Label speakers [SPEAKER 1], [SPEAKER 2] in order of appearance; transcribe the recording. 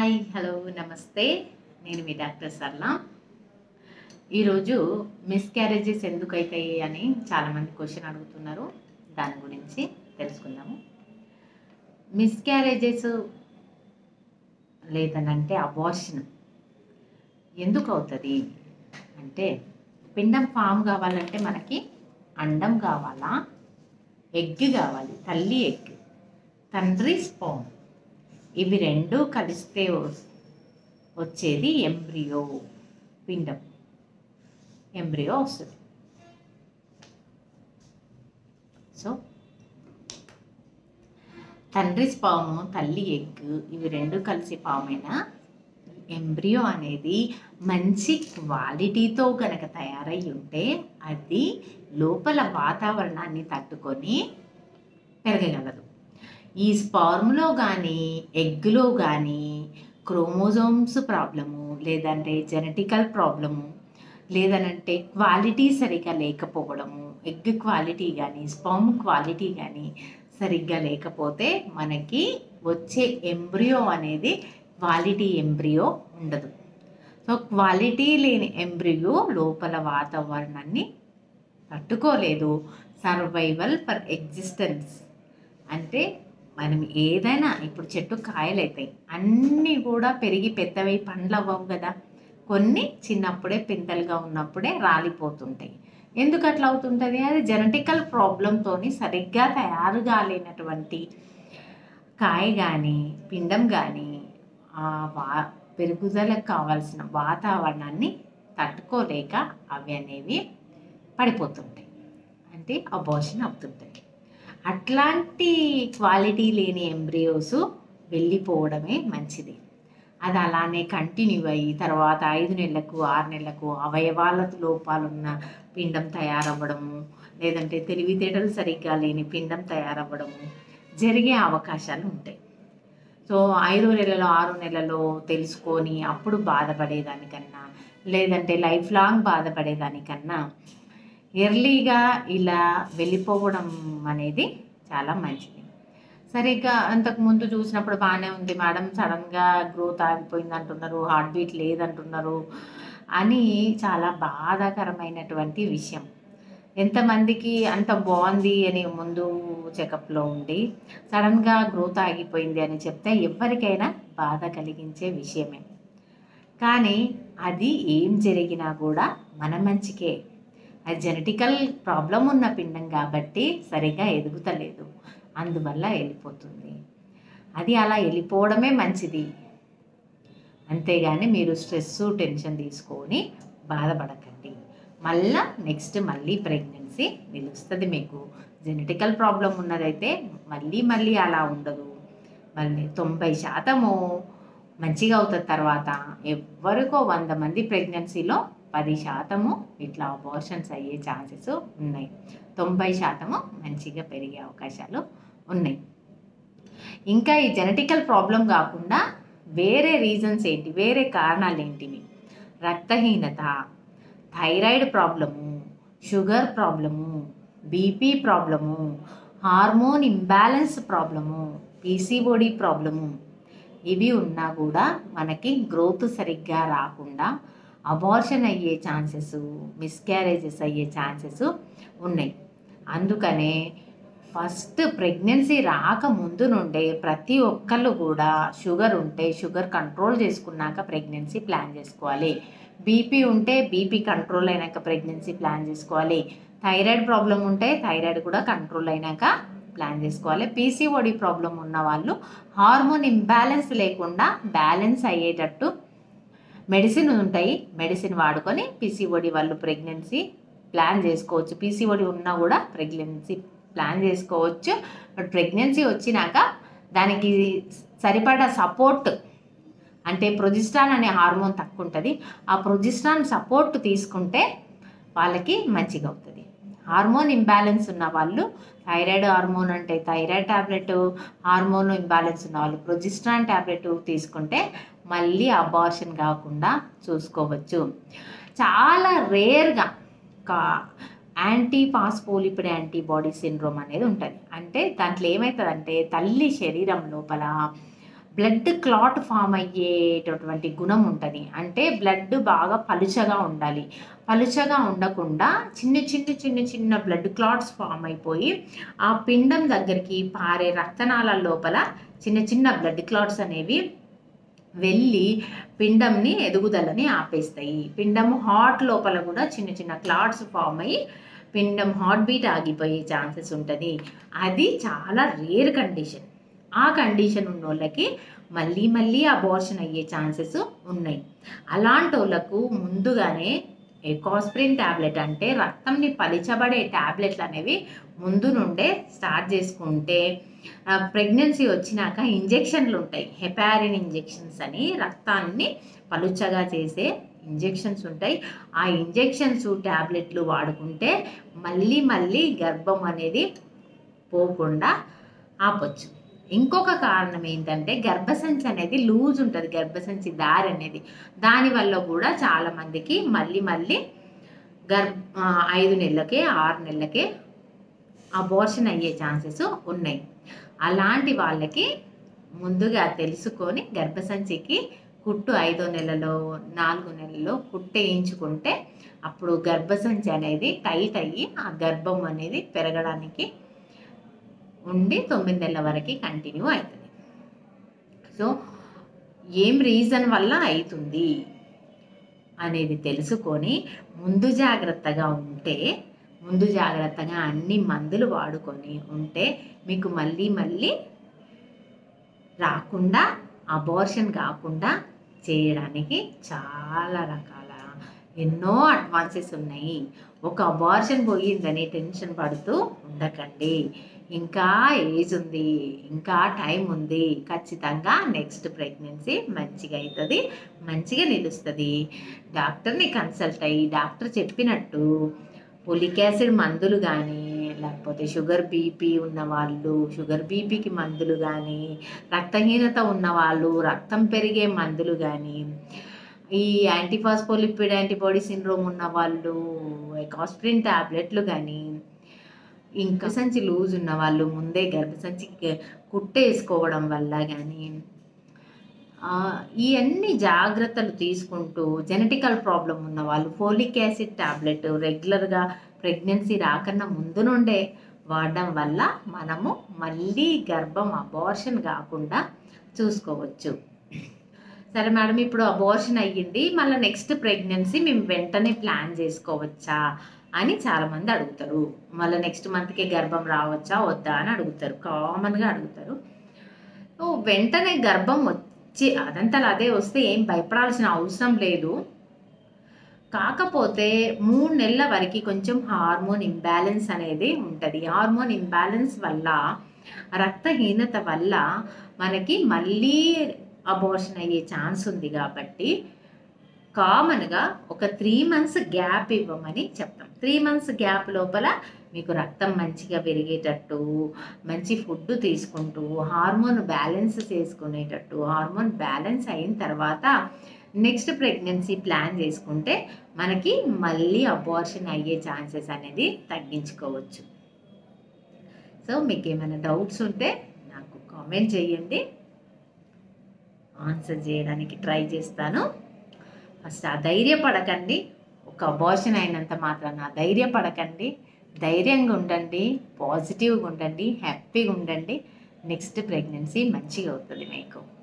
[SPEAKER 1] hi hello నమస్తే నేను మీ doctor సర్లా ఈరోజు మిస్క్యారేజెస్ ఎందుకు అవుతాయి అని చాలామంది క్వశ్చన్ అడుగుతున్నారు దాని గురించి తెలుసుకుందాము మిస్క్యారేజెస్ లేదనంటే అబార్షన్ ఎందుకు అవుతుంది అంటే పిండం ఫామ్ కావాలంటే మనకి అండం కావాలా ఎగ్ కావాలి తల్లి ఎగ్ తండ్రి స్పామ్ ఇవి రెండు కలిస్తే వ- వచ్చేది ఎంబ్రియో పిండం ఎంబ్రియో వస్తుంది సో తండ్రి స్పాము తల్లి ఎగ్ ఇవి రెండు కలిసి ఫామ్ అయిన ఎంబ్రియో అనేది మంచి క్వాలిటీతో కనుక తయారై ఉంటే అది లోపల వాతావరణాన్ని తట్టుకొని పెరగగలదు ఈ స్పార్మ్లో కానీ ఎగ్లో కానీ క్రోమోజోమ్స్ ప్రాబ్లము లేదంటే జెనెటికల్ ప్రాబ్లము లేదనంటే క్వాలిటీ సరిగ్గా లేకపోవడము ఎగ్ క్వాలిటీ కానీ స్పర్మ్ క్వాలిటీ కానీ సరిగ్గా లేకపోతే మనకి వచ్చే ఎంబ్రియో అనేది క్వాలిటీ ఎంబ్రియో ఉండదు సో క్వాలిటీ లేని ఎంబ్రియో లోపల వాతావరణాన్ని తట్టుకోలేదు సర్వైవల్ ఫర్ ఎగ్జిస్టెన్స్ అంటే మనం ఏదైనా ఇప్పుడు చెట్టు కాయలు అవుతాయి అన్నీ కూడా పెరిగి పెద్దవై పండ్లు అవ్వవు కదా కొన్ని చిన్నప్పుడే పిందెలుగా ఉన్నప్పుడే రాలిపోతుంటాయి ఎందుకు అట్లా అవుతుంటుంది అది జెనెటికల్ ప్రాబ్లంతోని సరిగ్గా తయారు కాలేనటువంటి కాయ కానీ పిండం కానీ ఆ వా పెరుగుదలకు కావాల్సిన వాతావరణాన్ని తట్టుకోలేక అవి అనేవి పడిపోతుంటాయి అంటే అబోషన్ అవుతుంటాయి అట్లాంటి క్వాలిటీ లేని ఎంబ్రియోస్ వెళ్ళిపోవడమే మంచిది అది అలానే కంటిన్యూ అయ్యి తర్వాత ఐదు నెలలకు ఆరు నెలలకు అవయవాల లోపాలున్న పిండం తయారవ్వడము లేదంటే తెలివితేటలు సరిగ్గా లేని పిండం తయారవ్వడము జరిగే అవకాశాలు ఉంటాయి సో ఐదు నెలలో ఆరు నెలలో తెలుసుకొని అప్పుడు బాధపడేదానికన్నా లేదంటే లైఫ్ లాంగ్ బాధపడేదానికన్నా ఎర్లీగా ఇలా వెళ్ళిపోవడం అనేది చాలా మంచిది సరిగ్గా అంతకు ముందు చూసినప్పుడు బాగానే ఉంది మేడం సడన్గా గ్రోత్ ఆగిపోయింది అంటున్నారు హార్ట్ బీట్ లేదంటున్నారు అని చాలా బాధాకరమైనటువంటి విషయం ఎంతమందికి అంత బాగుంది అని ముందు చెకప్లో ఉండి సడన్గా గ్రోత్ ఆగిపోయింది అని చెప్తే ఎవరికైనా బాధ కలిగించే విషయమే కానీ అది ఏం జరిగినా కూడా మన మంచికే అది జెనెటికల్ ప్రాబ్లం ఉన్న పిండం కాబట్టి సరిగా ఎదుగుతలేదు అందువల్ల వెళ్ళిపోతుంది అది అలా వెళ్ళిపోవడమే మంచిది అంతేగాని మీరు స్ట్రెస్ టెన్షన్ తీసుకొని బాధపడకండి మళ్ళా నెక్స్ట్ మళ్ళీ ప్రెగ్నెన్సీ నిలుస్తుంది మీకు జెనెటికల్ ప్రాబ్లం ఉన్నదైతే మళ్ళీ మళ్ళీ అలా ఉండదు మళ్ళీ తొంభై శాతము మంచిగా అవుతుంది తర్వాత ఎవరికో వంద మంది ప్రెగ్నెన్సీలో పది శాతము ఇట్లా అబార్షన్స్ అయ్యే ఛాన్సెస్ ఉన్నాయి తొంభై శాతము మంచిగా పెరిగే అవకాశాలు ఉన్నాయి ఇంకా ఈ జెనెటికల్ ప్రాబ్లం కాకుండా వేరే రీజన్స్ ఏంటి వేరే కారణాలు ఏంటివి రక్తహీనత thyroid problem sugar problem BP problem hormone imbalance problem PCOD problem ఇవి ఉన్నా కూడా మనకి గ్రోత్ సరిగ్గా రాకుండా అబార్షన్ అయ్యే ఛాన్సెస్ మిస్క్యారేజెస్ అయ్యే ఛాన్సెస్ ఉన్నాయి అందుకనే ఫస్ట్ ప్రెగ్నెన్సీ రాకముందు నుండే ప్రతి ఒక్కళ్ళు కూడా షుగర్ ఉంటే షుగర్ కంట్రోల్ చేసుకున్నాక ప్రెగ్నెన్సీ ప్లాన్ చేసుకోవాలి బీపీ ఉంటే బీపీ కంట్రోల్ అయినాక ప్రెగ్నెన్సీ ప్లాన్ చేసుకోవాలి థైరాయిడ్ ప్రాబ్లం ఉంటే థైరాయిడ్ కూడా కంట్రోల్ అయినాక ప్లాన్ చేసుకోవాలి పీసీఓడి ప్రాబ్లం ఉన్న వాళ్ళు హార్మోన్ ఇంబ్యాలెన్స్ లేకుండా బ్యాలెన్స్ అయ్యేటట్టు మెడిసిన్ ఉంటాయి మెడిసిన్ వాడుకొని పీసీఓడి వాళ్ళు ప్రెగ్నెన్సీ ప్లాన్ చేసుకోవచ్చు పీసీఓడి ఉన్నా కూడా ప్రెగ్నెన్సీ ప్లాన్ చేసుకోవచ్చు బట్ ప్రెగ్నెన్సీ వచ్చినాక దానికి సరిపడా సపోర్ట్ అంటే ప్రొజిస్ట్రాన్ అనే హార్మోన్ తక్కువ ఉంటుంది ఆ ప్రొజిస్ట్రాన్ సపోర్ట్ తీసుకుంటే వాళ్ళకి మంచిగా అవుతుంది హార్మోన్ ఇంబ్యాలెన్స్ ఉన్న వాళ్ళు థైరాయిడ్ హార్మోన్ అంటే థైరాయిడ్ ట్యాబ్లెట్ హార్మోన్ ఇంబ్యాలెన్స్ ఉన్న వాళ్ళు ప్రొజిస్ట్రాన్ ట్యాబ్లెట్ తీసుకుంటే మళ్ళీ అబార్షన్ కాకుండా చూసుకోవచ్చు చాలా రేర్గా కా యాంటీ ఫాస్ఫోలిపిడ్ యాంటీబాడీ సిండ్రోమ్ అనేది ఉంటుంది అంటే దాంట్లో ఏమవుతుందంటే తల్లి శరీరం లోపల బ్లడ్ క్లాట్ ఫామ్ అయ్యేటటువంటి గుణం ఉంటుంది అంటే బ్లడ్ బాగా పలుచగా ఉండాలి పలుచగా ఉండకుండా చిన్న చిన్న చిన్న చిన్న బ్లడ్ క్లాట్స్ ఫామ్ అయిపోయి ఆ పిండం దగ్గరికి పారే రక్తనాళాల లోపల చిన్న చిన్న బ్లడ్ క్లాట్స్ అనేవి వెళ్ళి పిండంని ఎదుగుదలని ఆపేస్తాయి పిండం హార్ట్ లోపల కూడా చిన్న చిన్న క్లాట్స్ ఫామ్ అయ్యి పిండం హార్ట్ బీట్ ఆగిపోయే ఛాన్సెస్ ఉంటుంది అది చాలా రేర్ కండిషన్ ఆ కండిషన్ ఉన్న వాళ్ళకి మళ్ళీ మళ్ళీ అబార్షన్ అయ్యే ఛాన్సెస్ ఉన్నాయి అలాంటి వాళ్ళకు ముందుగానే ఎకాస్ప్రిన్ ట్యాబ్లెట్ అంటే రక్తంని పలిచబడే ట్యాబ్లెట్లు అనేవి ముందు నుండే స్టార్ట్ చేసుకుంటే ప్రెగ్నెన్సీ వచ్చినాక ఇంజెక్షన్లు ఉంటాయి హెపారిన్ ఇంజెక్షన్స్ అని రక్తాన్ని పలుచగా చేసే ఇంజెక్షన్స్ ఉంటాయి ఆ ఇంజెక్షన్స్ ట్యాబ్లెట్లు వాడుకుంటే మళ్ళీ మళ్ళీ గర్భం అనేది పోకుండా ఆపొచ్చు ఇంకొక కారణం ఏంటంటే గర్భసంచి అనేది లూజ్ ఉంటుంది గర్భసంచి దారి అనేది దానివల్ల కూడా చాలామందికి మళ్ళీ మళ్ళీ గర్భ ఆ, ఐదు నెలలకే ఆరు నెలలకే అబోర్షన్ అయ్యే ఛాన్సెస్ ఉన్నాయి అలాంటి వాళ్ళకి ముందుగా తెలుసుకొని గర్భసంచికి కుట్టు ఐదో నెలలో నాలుగు నెలలో కుట్టు వేయించుకుంటే అప్పుడు గర్భసంచి అనేది టైట్ అయ్యి ఆ గర్భం అనేది పెరగడానికి ఉండి తొమ్మిది నెలల వరకు కంటిన్యూ అవుతుంది సో ఏం రీజన్ వల్ల అవుతుంది అనేది తెలుసుకొని ముందు జాగ్రత్తగా ఉంటే ముందు జాగ్రత్తగా అన్ని మందులు వాడుకొని ఉంటే మీకు మళ్ళీ మళ్ళీ రాకుండా అబార్షన్ కాకుండా చేయడానికి చాలా రకాల ఎన్నో అడ్వాన్సెస్ ఉన్నాయి ఒక అబార్షన్ పోయిందని టెన్షన్ పడుతూ ఉండకండి ఇంకా ఏజ్ ఉంది ఇంకా టైం ఉంది ఖచ్చితంగా నెక్స్ట్ ప్రెగ్నెన్సీ మంచిగా అవుతుంది మంచిగా నిలుస్తుంది డాక్టర్ని కన్సల్ట్ అయ్యి డాక్టర్ చెప్పినట్టు పొలిక్ యాసిడ్ మందులు కానీ లేకపోతే షుగర్ బీపీ ఉన్న వాళ్ళు షుగర్ బీపీకి మందులు కానీ రక్తహీనత ఉన్న వాళ్ళు రక్తం పెరిగే మందులు కానీ ఈ యాంటీఫాస్ఫోలిపిడ్ యాంటీబాడీ సిండ్రోమ్ ఉన్న వాళ్ళు కాస్ప్రిన్ టాబ్లెట్లు కానీ ఇంకా సంచి లూజ్ ఉన్న వాళ్ళు ముందే గర్భసంచికి కుట్టేసుకోవడం వల్ల కానీ ఇవన్నీ జాగ్రత్తలు తీసుకుంటూ జెనెటికల్ ప్రాబ్లం ఉన్న వాళ్ళు ఫోలిక్ యాసిడ్ టాబ్లెట్ రెగ్యులర్గా ప్రెగ్నెన్సీ రాకన్నా ముందు నుండే వాడడం వల్ల మనము మళ్ళీ గర్భం అబార్షన్ కాకుండా చూసుకోవచ్చు సరే మేడం ఇప్పుడు అబార్షన్ అయ్యింది మళ్ళీ నెక్స్ట్ ప్రెగ్నెన్సీ మేము వెంటనే ప్లాన్ చేసుకోవచ్చా అని చాలామంది అడుగుతారు మళ్ళీ నెక్స్ట్ మంత్కి గర్భం రావచ్చా వద్దా అని అడుగుతారు కామన్గా అడుగుతారు సో వెంటనే గర్భం వచ్చి అదంతా అదే వస్తే ఏం భయపడాల్సిన అవసరం లేదు కాకపోతే మూడు నెలల వరకు కొంచెం హార్మోన్ ఇంబ్యాలెన్స్ అనేది ఉంటుంది హార్మోన్ ఇంబ్యాలెన్స్ వల్ల రక్తహీనత వల్ల మనకి మళ్ళీ అబోర్షన్ అయ్యే ఛాన్స్ ఉంది కాబట్టి కామన్గా ఒక త్రీ మంత్స్ గ్యాప్ ఇవ్వమని చెప్తాం త్రీ మంత్స్ గ్యాప్ లోపల మీకు రక్తం మంచిగా పెరిగేటట్టు మంచి ఫుడ్ తీసుకుంటూ హార్మోన్ బ్యాలెన్స్ చేసుకునేటట్టు హార్మోన్ బ్యాలెన్స్ అయిన తర్వాత నెక్స్ట్ ప్రెగ్నెన్సీ ప్లాన్ చేసుకుంటే మనకి మళ్ళీ అబార్షన్ అయ్యే ఛాన్సెస్ అనేది తగ్గించుకోవచ్చు సో మీకు ఏమైనా డౌట్స్ ఉంటే నాకు కామెంట్ చేయండి ఆన్సర్ చేయడానికి ట్రై చేస్తాను ఫస్ట్ అధైర్యపడకండి ఒక అబార్షన్ అయినంత మాత్రాన అధైర్యపడకండి ధైర్యంగా ఉండండి పాజిటివ్గా ఉండండి హ్యాపీగా ఉండండి నెక్స్ట్ ప్రెగ్నెన్సీ మంచిగా అవుతుంది మీకు